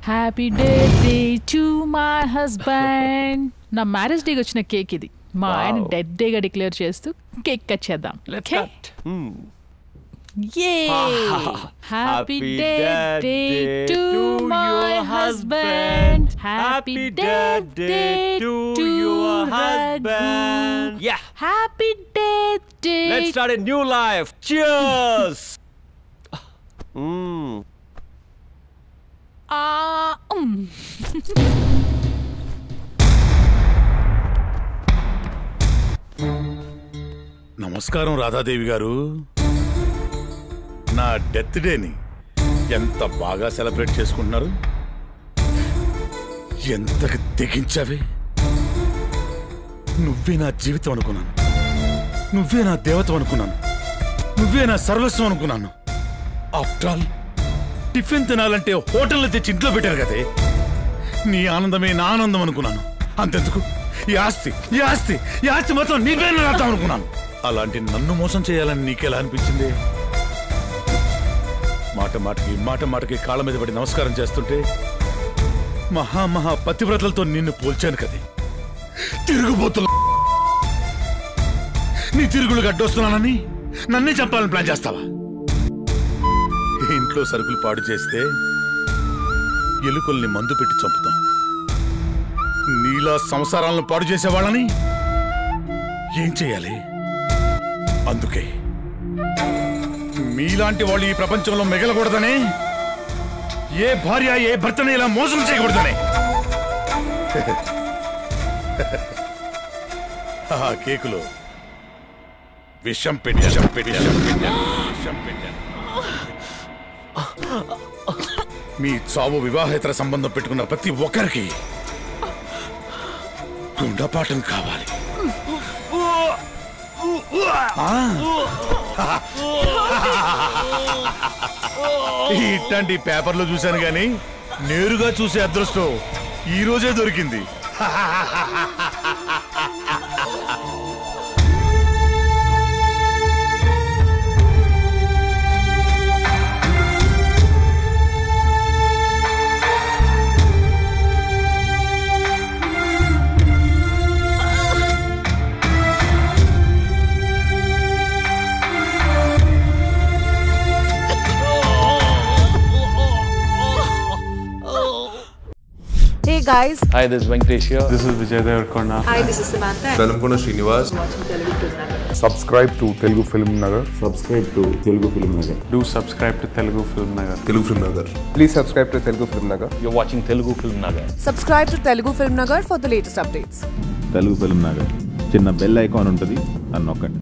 Happy day day to my husband నా marriage డేకి వచ్చిన కేక్ ఇది మా ఆయన Wow. డెడ్ డేగా డిక్లేర్ చేస్తూ కేక్ కట్ చేద్దాం Let's Okay? cut. Hmm. Yay! Happy Happy day, Dad day Day to to my your husband. husband. Happy Happy Dad Dad Day Day to to your Raghu. husband. Yeah. Happy Day Day. Let's start a new life. Cheers. mm. Ah, um. నమస్కారం రాధాదేవి గారు నా death డేని ఎంత బాగా celebrate చేసుకుంటున్నారు ఎంతకు తెగించావే నువ్వే నా జీవితం అనుకున్నాను నువ్వే నా దేవతం అనుకున్నాను నువ్వే నా సర్వస్వం అనుకున్నాను ఆఫ్టర్ ఆల్ టిఫిన్ తినాలంటే హోటల్లో తెచ్చి ఇంట్లో పెట్టారు కదే నీ ఆనందమే నా ఆనందం అనుకున్నాను అంతెందుకు ఈ ఆస్తి ఈ ఆస్తి ఈ ఆస్తి మొత్తం నీ పేరు రాద్దాం అనుకున్నాను అలాంటి నన్ను మోసం చేయాలని నీకెలా అనిపించింది మాట మాటకి మాట మాటకి కాళ్ళ మీద పడి నమస్కారం చేస్తుంటే మహా మహా పతివ్రతలతో నిన్ను పోల్చాను కదే తిరుగుబోతుల నీ తిరుగులు గడ్డొస్తున్నానని నన్నే చంపాలని ప్లాన్ చేస్తావా ఇంట్లో సరుకులు పాడు చేస్తే ఎలుకల్ని మందు పెట్టి చంపుతాం నీలా సంసారాలను పాడు చేసేవాళ్ళని ఏం చేయాలి అందుకే మీలాంటి వాళ్ళు ఈ ప్రపంచంలో మిగలకూడదనే ఏ భార్య ఏ భర్తని ఇలా మోసం చేయకూడదనే ఆ కేకులో విషం పెట్టి విషం పెట్టి విషం పెట్టాను విషం పెట్టాను మీ చావు వివాహేతర సంబంధం పెట్టుకున్న ప్రతి ఒక్కరికి గుండపాఠం కావాలి ఆ. ఇట్లాంటి పేపర్లో చూశాను కానీ నేరుగా చూసే అదృష్టం ఈ రోజే దొరికింది Hey guys, Hi, this is Venkatesh here. This is Vijay Devarkonda. hi, this is Samantha. Bellamkonda Srinivas subscribe to Telugu Film Nagar subscribe to Telugu Film Nagar Do subscribe to Telugu Film Nagar. Telugu Film Nagar please subscribe to Telugu Film Nagar You're watching Telugu Film Nagar. Subscribe to Telugu Film Nagar for the latest updates. Telugu Film Nagar చిన్న bell icon ఉంటుంది అని నొక్కండి